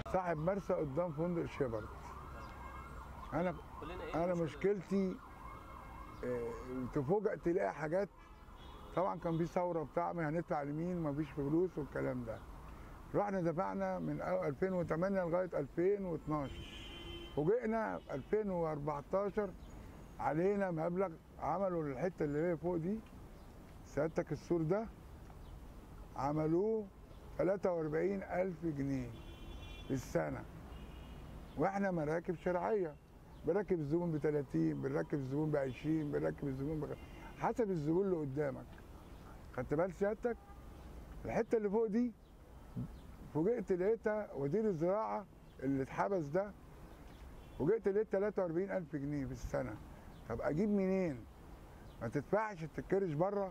صاحب مرسى قدام فندق شيبرد انا كلنا ايه انا المشكلة؟ مشكلتي آه، تفوجئ تلاقي حاجات طبعا كان في ثوره بتاع ما هندفع لمين ما فيش فلوس والكلام ده رحنا دفعنا من أو- 2008 لغايه 2012 فوجئنا في 2014 علينا مبلغ عملوا الحته اللي هي فوق دي سيادتك السور ده عملوه 43000 جنيه في السنه واحنا مراكب شرعيه بنركب الزبون ب 30 بنركب الزبون ب 20 بنركب الزبون ب حسب الزبون اللي قدامك خدت بال سيادتك الحته اللي فوق دي فوجئت لقيتها وزير الزراعه اللي اتحبس ده فوجئت لقيت 43000 جنيه في السنه طب اجيب منين؟ ما تدفعش تتكرش بره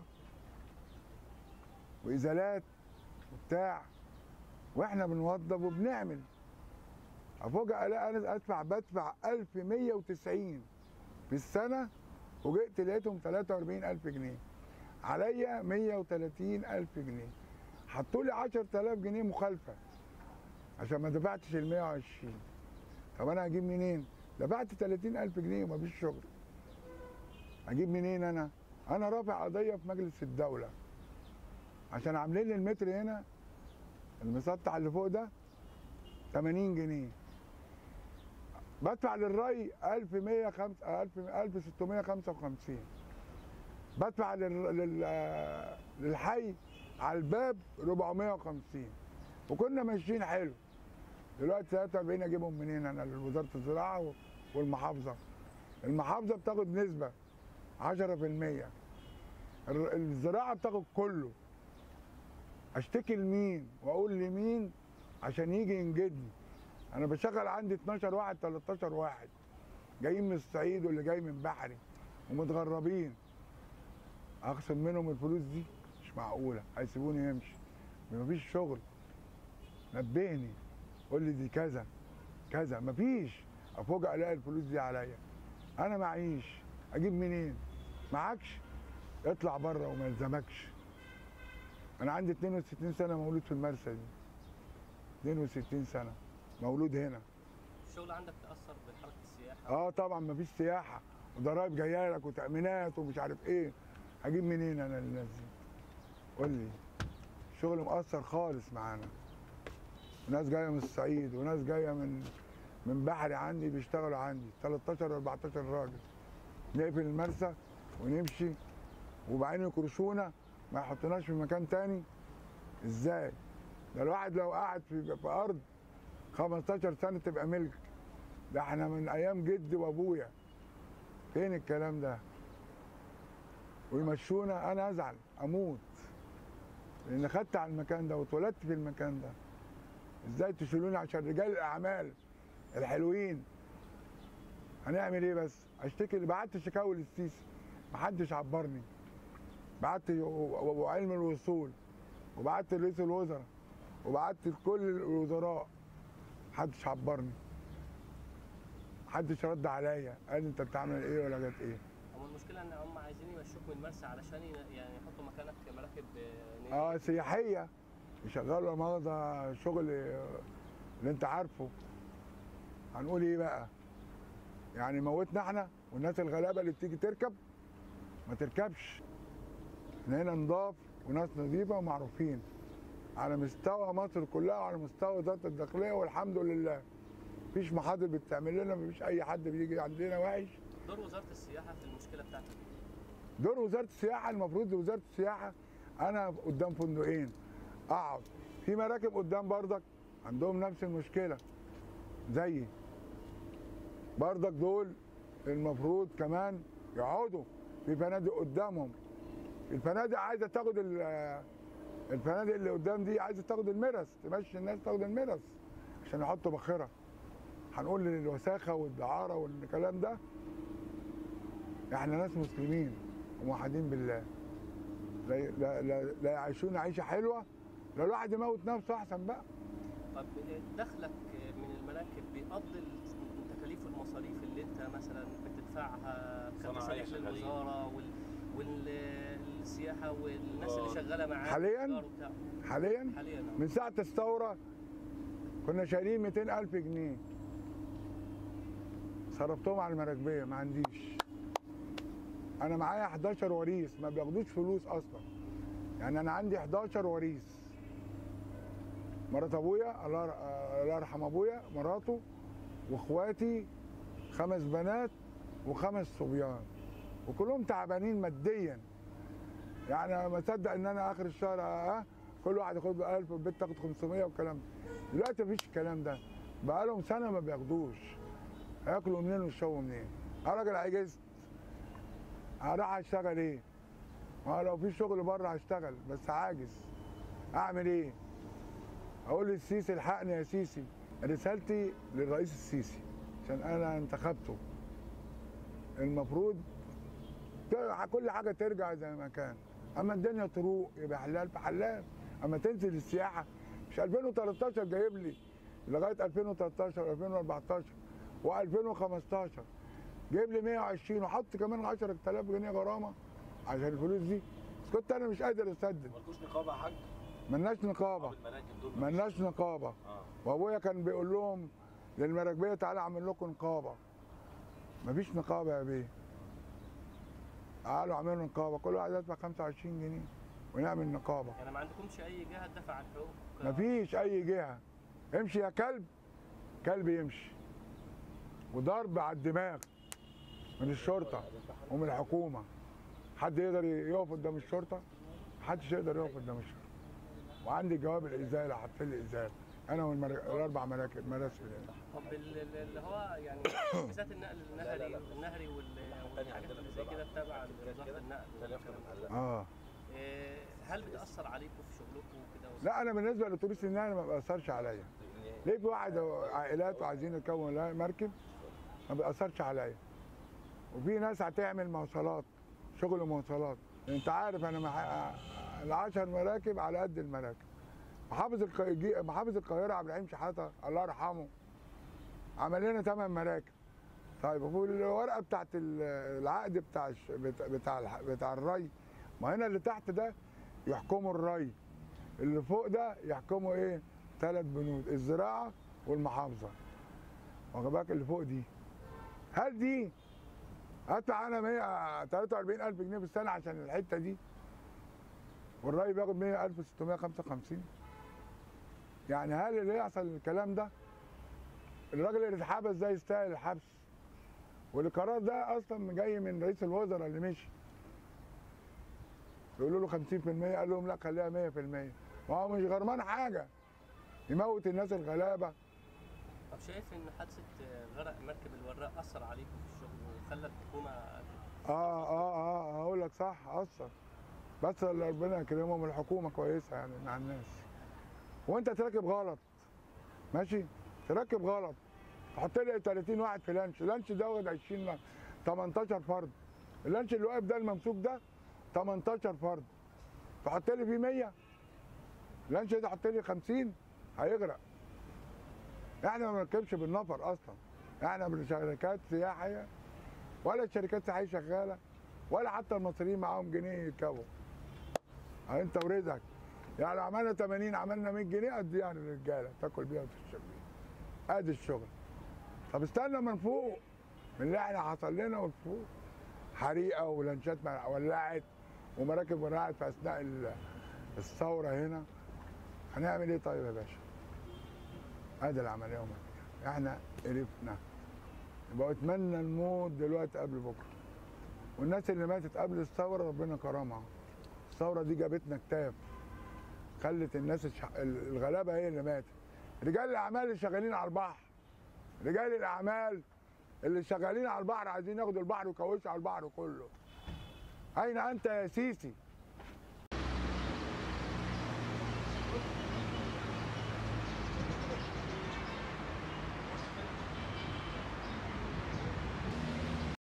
وازالات وبتاع واحنا بنوضب وبنعمل افوجئ الاقي انا ادفع بدفع 1190 في السنه فوجئت لقيتهم 43000 جنيه عليا 130000 جنيه حطوا لي 10000 جنيه مخالفه عشان ما دفعتش ال 120 طب انا هجيب منين؟ دفعت 30000 جنيه ومفيش شغل اجيب منين انا؟ انا رافع قضيه في مجلس الدوله عشان عاملين لي المتر هنا المسطح اللي فوق ده 80 جنيه بدفع للري 1105 1000 1655 بدفع لل... لل... للحي على الباب 450 وكنا ماشيين حلو دلوقتي 43 اجيبهم منين انا لوزاره الزراعه والمحافظه المحافظه بتاخد نسبه 10% الر- الزراعه بتاخد كله اشتكي لمين واقول لمين عشان يجي ينجدني انا بشغل عندي 12 واحد 13 واحد جايين من الصعيد واللي جاي من بحري ومتغربين اخصم منهم الفلوس دي مش معقوله هيسيبوني يمشي مفيش شغل نبهني قول لي دي كذا كذا مفيش افوجئ الاقي الفلوس دي عليا انا معيش اجيب منين معكش اطلع بره وما يلزمكش انا عندي 62 سنه مولود في المرسى دي 62 سنه مولود هنا الشغل عندك تاثر بحركه السياحه اه طبعا مفيش سياحه وضرايب جايه لك وتامينات ومش عارف ايه هجيب منين انا الناس دي قول لي الشغل مؤثر خالص معانا ناس جايه من الصعيد وناس جايه من من بحري عندي بيشتغلوا عندي 13 14 راجل نقفل المرسى ونمشي وبعدين يكرشونا ما يحطوناش في مكان تاني ازاي ده الواحد لو قعد في, في ارض 15 سنه تبقى ملك ده احنا من ايام جدي وابويا فين الكلام ده ويمشونا انا ازعل اموت لان خدت على المكان ده واتولدت في المكان ده ازاي تشيلوني عشان رجال الاعمال الحلوين هنعمل ايه بس اشتكي بعت شكاوي للسيسي محدش عبرني بعت وعلم الوصول وبعت لرئيس الوزراء وبعت لكل الوزراء محدش عبرني محدش رد عليا قال لي انت بتعمل ايه ولا جت ايه هم المشكله ان هم عايزين يمشوك من المرسى علشان ي- يعني يحطوا مكانك مراكب آه، نيل. اه سياحيه يشغلوا مغزى شغل آه، اللي انت عارفه هنقول ايه بقى يعني موتنا احنا والناس الغلابه اللي بتيجي تركب ما تركبش احنا هنا نضاف وناس نظيفه ومعروفين على مستوى مصر كلها وعلى مستوى وزاره الداخليه والحمد لله مفيش محاضر بتعمل لنا مفيش اي حد بيجي عندنا وحش دور وزاره السياحه في المشكله بتاعتك دور وزاره السياحه المفروض وزاره السياحه انا قدام فندقين اقعد في مراكب قدام بردك عندهم نفس المشكله زيي بردك دول المفروض كمان يقعدوا في فنادق قدامهم الفنادق عايزه تاخد ال- الفنادق اللي قدام دي عايزه تاخد المرس تمشي الناس تاخد المرس عشان يحطوا باخره هنقول للوساخه والدعاره والكلام ده احنا ناس مسلمين وموحدين بالله لا لا لا, لا يعيشون عيشه حلوه لا الواحد يموت نفسه احسن بقى طب آه، دخلك آه، من المراكب بيقضي التكاليف والمصاريف اللي انت مثلا بتدفعها صناعية كمصاريف شغالين. للوزاره وال والسياحه والناس اللي آه. شغاله معاك حالياً؟ إيجار وبتاع. حاليا حاليا آه. من ساعه الثوره كنا شايلين 200 ألف جنيه صرفتهم على المراكبية ما عنديش أنا معايا 11 وريث ما بياخدوش فلوس أصلا يعني أنا عندي 11 وريث مرات أبويا الله الله يرحم أبويا مراته وإخواتي خمس بنات وخمس صبيان وكلهم تعبانين ماديا يعني أنا ما اصدق ان انا اخر الشهر اه كل واحد ياخد له 1000 والبنت تاخد 500 والكلام ده دلوقتي مفيش الكلام ده بقى لهم سنه ما بياخدوش هياكلوا منين ويشربوا منين انا راجل عجزت هروح اشتغل ايه؟ ما لو في شغل بره هشتغل بس عاجز اعمل ايه؟ اقول للسيسي الحقني يا سيسي رسالتي للرئيس السيسي عشان انا انتخبته المفروض ت- كل حاجه ترجع زي ما كان اما الدنيا تروق يبقى حلال في حلال اما تنزل السياحه مش 2013 جايب لي لغايه 2013 2014 و2015 جايب لي 120 وحط كمان 10000 جنيه غرامه عشان الفلوس دي بس كنت انا مش قادر اسدد مالكوش نقابه يا حاج؟ ملناش نقابه المراكب دول ملناش نقابه اه وابويا كان بيقول لهم للمراكبيه تعالى اعمل لكم نقابه مفيش نقابه يا بيه تعالوا اعملوا نقابه كل واحد يدفع 25 جنيه ونعمل نقابه يعني ما عندكمش اي جهه تدافع عن حقوق مفيش اي جهه امشي يا كلب كلب يمشي وضرب على الدماغ من الشرطه ومن الحكومه حد يقدر يقف قدام الشرطه محدش يقدر يقف قدام الشرطه وعندي جواب الازاله حط لي ازاله انا والاربع مراكب مراسم يعني. طب ال- ال- اللي هو يعني بالذات النقل النهري لا، لا. النهري وال- والحاجات اللي زي كده تبع وزاره النقل والكلام ده. اه إيه، هل بتاثر عليكم في شغلكم وكده لا انا بالنسبه لتوريست النهر ما بيأثرش عليا ليه في واحد عائلات وعايزين يكون لها مركب ما بيأثرش عليا وفي ناس هتعمل مواصلات شغل مواصلات انت عارف انا مح... العشر مراكب على قد المراكب محافظ الق... جي- محافظ القاهره عبد الحليم شحاته الله يرحمه عمل لنا ثمان مراكب طيب وفي الورقه بتاعت ال- العقد بتاع الش... بتاع بتاع, الح... بتاع الري ما هنا اللي تحت ده يحكموا الري اللي فوق ده يحكموا ايه ثلاث بنود الزراعه والمحافظه واخد بالك اللي فوق دي هل دي ادفع انا 143 الف جنيه في السنه عشان الحته دي والري بياخد 100 الف 655 يعني هل اللي يحصل الكلام ده الراجل اللي اتحبس ده يستاهل الحبس والقرار ده اصلا جاي من رئيس الوزراء اللي مشي يقولوا له 50% قال لهم لا خليها 100% ما هو مش غرمان حاجه يموت الناس الغلابه طب شايف ان حادثه غرق مركب الوراق اثر عليكم في الشغل وخلى الحكومه اه اه اه هقول لك صح اثر بس اللي ربنا يكرمهم الحكومه كويسه يعني مع الناس وانت تركب غلط ماشي تركب غلط تحط لي 30 واحد في لانش اللانش ده واخد 20 لا- 18 فرد اللانش اللي واقف ده الممسوك ده 18 فرد تحط لي فيه 100 اللانش ده حط لي 50 هيغرق احنا ما بنركبش بالنفر اصلا احنا بالشركات سياحيه ولا الشركات السياحيه شغاله ولا حتى المصريين معاهم جنيه يركبوا أهي انت ورزقك يعني لو عملنا 80 عملنا 100 جنيه قد ايه يعني الرجاله تاكل بيها وتشرب بيها ادي الشغل طب استنى من فوق من اللي احنا حصل لنا وفوق حريقه ولانشات مع- ولعت ومراكب ولعت في اثناء ال- الثوره هنا هنعمل ايه طيب يا باشا؟ ادي العمليه وما فيها. احنا قرفنا يبقى اتمنى الموت دلوقتي قبل بكره والناس اللي ماتت قبل الثوره ربنا كرمها الثوره دي جابتنا كتاب خلت الناس الش... الغلابه هي اللي ماتت رجال الاعمال اللي شغالين على البحر رجال الاعمال اللي شغالين على البحر عايزين ياخدوا البحر ويكوشوا على البحر كله اين انت يا سيسي